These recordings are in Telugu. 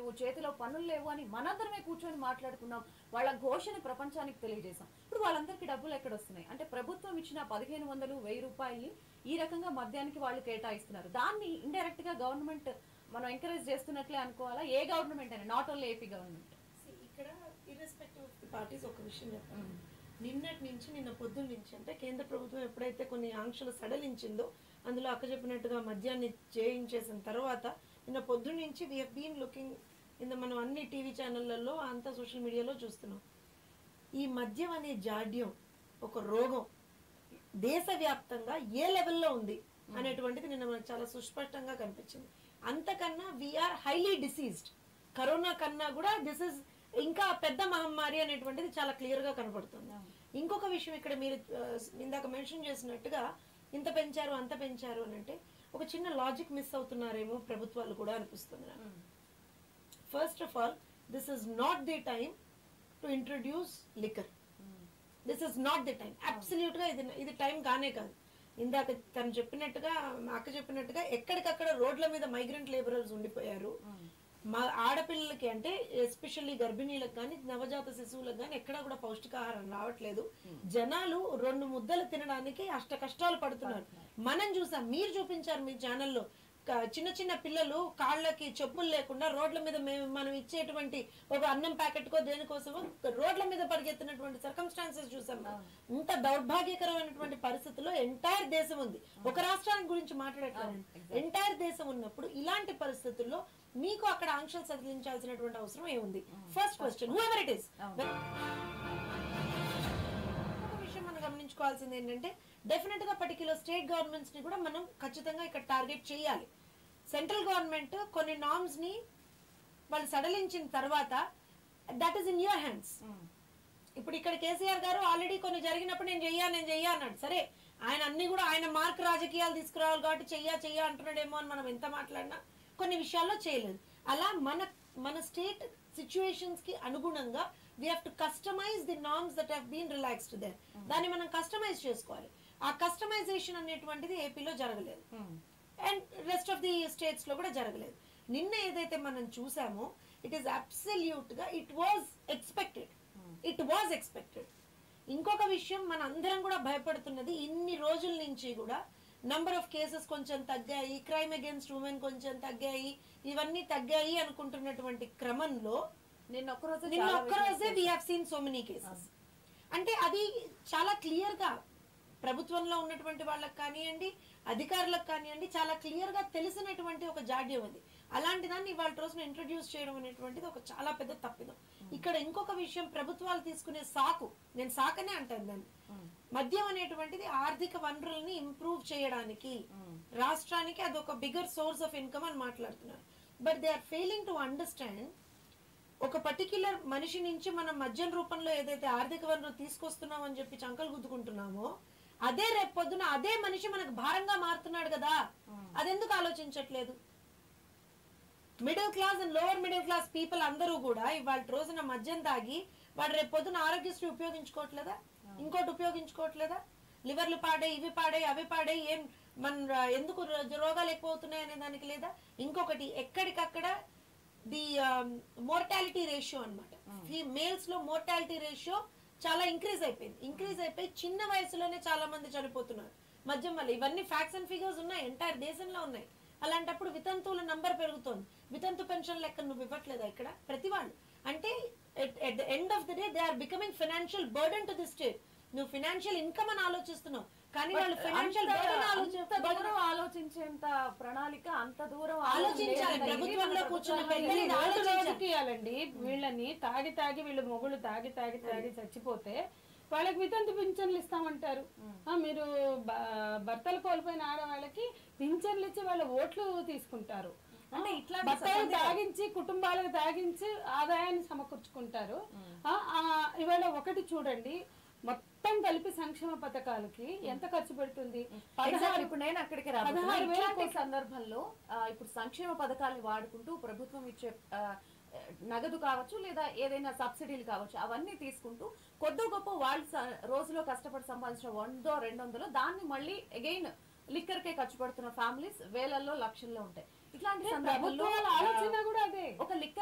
చేతిలో పనులు లేవు అని మనందరమే కూర్చొని మాట్లాడుకున్నాం వాళ్ళ ఘోషని ప్రపంచానికి తెలియజేశాం ఇప్పుడు వాళ్ళందరికీ డబ్బులు ఎక్కడ వస్తున్నాయి అంటే ప్రభుత్వం ఇచ్చిన పదిహేను వందలు వెయ్యి రూపాయల్ని ఈ రకంగా మద్యానికి వాళ్ళు కేటాయిస్తున్నారు దాన్ని ఇండైరెక్ట్ గా గవర్నమెంట్ మనం ఎంకరేజ్ చేస్తున్నట్లే అనుకోవాలా ఏ గవర్నమెంట్ అయినా not only AP government See, ఇక్కడ ఇర్రెస్పెక్టివ్ ఆఫ్ ది పార్టీస్ ఒక విషయం చెప్పాను నిన్నటి నుంచి నిన్న పొద్దున్న నుంచి అంటే కేంద్ర ప్రభుత్వం ఎప్పుడైతే కొన్ని ఆంక్షలు సడలించిందో అందులో అక్క చెప్పినట్టుగా మద్యాన్ని చేయించేసిన తర్వాత నిన్న పొద్దున్న నుంచి వి బీన్ లుకింగ్ ఇంత మనం అన్ని టీవీ ఛానళ్లలో అంతా సోషల్ మీడియాలో చూస్తున్నాం ఈ మద్యం అనే జాడ్యం ఒక రోగం దేశవ్యాప్తంగా ఏ లెవెల్లో ఉంది అనేటువంటిది నిన్న మనకు చాలా సుస్పష్టంగా కనిపించింది అంతకన్నా వీఆర్ హైలీ డిసీజ్డ్ కరోనా కన్నా కూడా దిస్ ఇస్ ఇంకా పెద్ద మహమ్మారి అనేటువంటిది చాలా క్లియర్ గా కనపడుతుంది ఇంకొక విషయం ఇక్కడ మీరు ఆ, ఇందాక మెన్షన్ చేసినట్టుగా ఇంత పెంచారు అంత పెంచారు అని అంటే ఒక చిన్న లాజిక్ మిస్ అవుతున్నారేమో ప్రభుత్వాలు కూడా అనిపిస్తుంది నాకు first of all this is not the time to introduce liquor this is not the time absolute గా ఇది ఇది టైం కానే కాదు ఇందాక తను చెప్పినట్టుగా మా అక్క చెప్పినట్టుగా ఎక్కడికక్కడ రోడ్ల మీద మైగ్రెంట్ లేబరర్స్ ఉండిపోయారు మా ఆడపిల్లలకి అంటే ఎస్పెషల్లీ గర్భిణీలకు కానీ నవజాత శిశువులకు కానీ ఎక్కడా కూడా పౌష్టికాహారం రావట్లేదు జనాలు రెండు ముద్దలు తినడానికి అష్ట కష్టాలు పడుతున్నారు మనం చూసాం మీరు చూపించారు మీ ఛానల్లో క- చిన్న చిన్న పిల్లలు కాళ్ళకి చెప్పులు లేకుండా రోడ్ల మీద మేము మనం ఇచ్చేటువంటి ఒక అన్నం ప్యాకెట్ కో దేనికోసమో రోడ్ల మీద పరిగెత్తినటువంటి సర్కమ్స్టాన్సెస్ చూసాం మనం. ఇంత దౌర్భాగ్యకరమైనటువంటి పరిస్థితుల్లో ఎంటైర్ దేశం ఉంది ఒక రాష్ట్రానికి గురించి మాట్లాడట్లేదు ఎంటైర్ దేశం ఉన్నప్పుడు ఇలాంటి పరిస్థితుల్లో మీకు అక్కడ ఆంక్షలు సడలించాల్సినటువంటి అవసరం ఏముంది first question whoever it is ఒక విషయం మనం గమనించుకోవాల్సింది ఏంటంటే డెఫినెట్ గా పర్టికులర్ స్టేట్ గవర్నమెంట్స్ ని కూడా మనం ఖచ్చితంగా ఇక్కడ టార్గెట్ చేయాలి సెంట్రల్ గవర్నమెంట్ కొన్ని నామ్స్ ని వాళ్ళు సడలించిన తర్వాత that is in your hands ఇప్పుడు ఇక్కడ కేసీఆర్ గారు ఆల్రెడీ కొన్ని జరిగినప్పుడు నేను చెయ్యా నేను చెయ్యా అన్నాడు సరే ఆయన అన్ని కూడా ఆయన మార్క్ రాజకీయాలు తీసుకురావాలి కాబట్టి చెయ్యా చెయ్యా అంటున్నాడేమో అని మనం ఎంత మాట్లాడినా కొన్ని విషయాల్లో చేయలేదు అలా మన మన స్టేట్ సిచ్యువేషన్స్ కి అనుగుణంగా we have to customise the norms that have been relaxed there దాన్ని మనం కస్టమైజ్ చేసుకోవాలి ఆ కస్టమైజేషన్ అనేటువంటిది ఏపీలో జరగలేదు and rest of the states లో కూడా జరగలేదు నిన్న ఏదైతే మనం చూసామో ఇట్ ఈస్ అబ్సల్యూట్ గా it was expected it was expected ఇంకొక విషయం మన అందరం కూడా భయపడుతున్నది ఇన్ని రోజుల నుంచి కూడా నంబర్ ఆఫ్ కేసెస్ కొంచెం తగ్గాయి క్రైమ్ అగేన్స్ట్ ఉమెన్ కొంచెం తగ్గాయి ఇవన్నీ తగ్గాయి అనుకుంటున్నటువంటి క్రమంలో నిన్న ఒక్కరోజు నిన్న ఒక్కరోజే we have seen so many cases అంటే అది చాలా క్లియర్ గా ప్రభుత్వంలో ఉన్నటువంటి వాళ్ళకి కానివ్వండి అధికారులకు కానివ్వండి చాలా క్లియర్ గా తెలిసినటువంటి ఒక జాడ్యం అది అలాంటి దాన్ని ఇవాళ రోజున ఇంట్రడ్యూస్ చేయడం అనేటువంటిది ఒక చాలా పెద్ద తప్పిదం ఇక్కడ ఇంకొక విషయం ప్రభుత్వాలు తీసుకునే సాకు నేను సాకనే అంటాను దాన్ని మద్యం అనేటువంటిది ఆర్థిక వనరుల్ని ఇంప్రూవ్ చేయడానికి రాష్ట్రానికి అది ఒక బిగ్గర్ సోర్స్ ఆఫ్ ఇన్కమ్ అని మాట్లాడుతున్నారు but they are failing to understand ఒక పర్టిక్యులర్ మనిషి నుంచి మనం మద్యం రూపంలో ఏదైతే ఆర్థిక వనరు తీసుకొస్తున్నాం అని చెప్పి చంకలు గుద్దుకుంటున్నామో అదే రేపు పొద్దున అదే మనిషి మనకు భారంగా మారుతున్నాడు కదా అదెందుకు ఆలోచించట్లేదు middle class and lower middle class people అందరూ కూడా ఇవాళ రోజున మద్యం తాగి వాడు రేపు పొద్దున ఆరోగ్యశ్రీ ఉపయోగించుకోవట్లేదా ఇంకోటి ఉపయోగించుకోవట్లేదా లివర్లు పాడే ఇవి పాడే అవి పాడే ఏం మన ఎందుకు రో- రోగాలు ఎక్కువ అవుతున్నాయి అనే దానికి లేదా ఇంకొకటి ఎక్కడికక్కడ ది మోర్టాలిటీ రేషియో అనమాట మేల్స్ లో మోర్టాలిటీ రేషియో చాలా ఇంక్రీజ్ అయిపోయింది ఇంక్రీజ్ అయిపోయి చిన్న వయసులోనే చాలా మంది చనిపోతున్నారు మద్యం వల్ల ఇవన్నీ ఫ్యాక్ట్స్ అండ్ ఫిగర్స్ ఉన్నాయి ఎంటైర్ దేశంలో ఉన్నాయి అలాంటప్పుడు వితంతువుల నంబర్ పెరుగుతోంది వితంతు పెన్షన్ లెక్క నువ్వు ఇవ్వట్లేదా ఇక్కడ ప్రతి వాళ్ళు అంటే at the end of the day they are becoming financial burden to the state నువ్వు ఫైనాన్షియల్ ఇన్కమ్ అని ఆలోచిస్తున్నావు కానీ వాళ్ళు ఫైనాన్షియల్ బర్డన్ అంత దూరం ఆలోచించేంత ప్రణాళిక అంత దూరం ఆలోచించాలి ఆలోచన ప్రభుత్వంలో కూర్చున్న పెద్దలు ఇది ఇది ఓటు ఆలోచించాలి రాజకీయాలండి వీళ్ళని తాగి తాగి వీళ్ళ మొగుళ్ళు తాగి తాగి తాగి చచ్చిపోతే వాళ్ళకి వితంతు పింఛన్లు ఇస్తామంటారు ఆ, మీరు బ- భర్తలు కోల్పోయిన ఆడవాళ్ళకి పింఛన్లు ఇచ్చి వాళ్ళ ఓట్లు తీసుకుంటారు అంటే ఇట్లాంటి భర్తలు తాగించి కుటుంబాలకు తాగించి ఆదాయాన్ని సమకూర్చుకుంటారు ఆ, ఆ, ఇవాళ ఒకటి చూడండి మొత్తం కలిపి సంక్షేమ పథకాలకి ఎంత ఖర్చు పెడుతుంది ఎగ్జాక్ట్ ఇప్పుడు నేను అక్కడికి రాబోతున్నా. పదహారు వేల ఇట్లాంటి సందర్భంలో ఆ, ఇప్పుడు సంక్షేమ పథకాలను వాడుకుంటూ ప్రభుత్వం ఇచ్చే ఆ, నగదు కావచ్చు లేదా ఏదైనా సబ్సిడీలు కావచ్చు అవన్నీ తీసుకుంటూ కొద్ది గొప్ప వాళ్ళు స- రోజులో కష్టపడి సంపాదించిన వందో రెండు వందలు దాన్ని మళ్ళీ అగైన్ లిక్కర్ కే ఖర్చు పెడుతున్న ఫ్యామిలీస్ వేలల్లో లక్షల్లో ఉంటాయి ఇట్లాంటి సందర్భంలో ప్రభుత్వాల ఆలోచన కూడా అదే ఒక లిక్కర్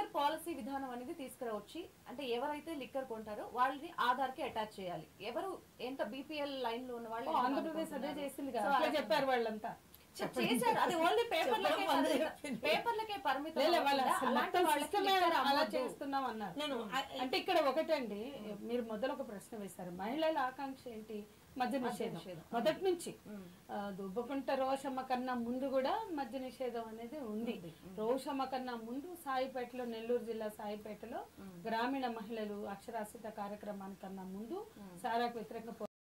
పాలసీ విధానం అనేది తీసుకురావచ్చి అంటే ఎవరైతే లిక్కర్ కొంటారో వాళ్ళని ఆధార్ కి అటాచ్ చేయాలి ఎవరు ఎంత బీపీఎల్ లైన్ లో ఉన్న వాళ్ళు ఓ, ఆంధ్రప్రదేశ్ అదే చేసింది కదా So, అట్లా అలా- చెప్పారు వాళ్ళంతా చేశారు అది ఓన్లీ పేపర్లకే చెప్పడం వంద పరిమితం. పేపర్లకే పరిమితం లేదు వాళ్ళు అవ్వకుండా అసలు అలాంటి మొత్తం వాళ్ళకి system ఏ liquor అలా అమ్మొద్దు. చేస్తున్నాం అన్నారు నేను అంటే ఇక్కడ ఒకటండి మీరు మొదలు ఒక ప్రశ్న వేశారు మహిళల ఆకాంక్ష ఏంటి మద్య నిషేధం నిషేధం. మొదటి నుంచి ఆ, దుబ్బకుంట రోషమ్మ కన్నా ముందు కూడా మద్య నిషేధం అనేది ఉంది రోషమ్మ కన్నా ముందు సాయిపేటలో నెల్లూరు జిల్లా సాయిపేటలో గ్రామీణ మహిళలు అక్షరాస్యత కార్యక్రమానికన్నా ముందు సారాకు వ్యతిరేక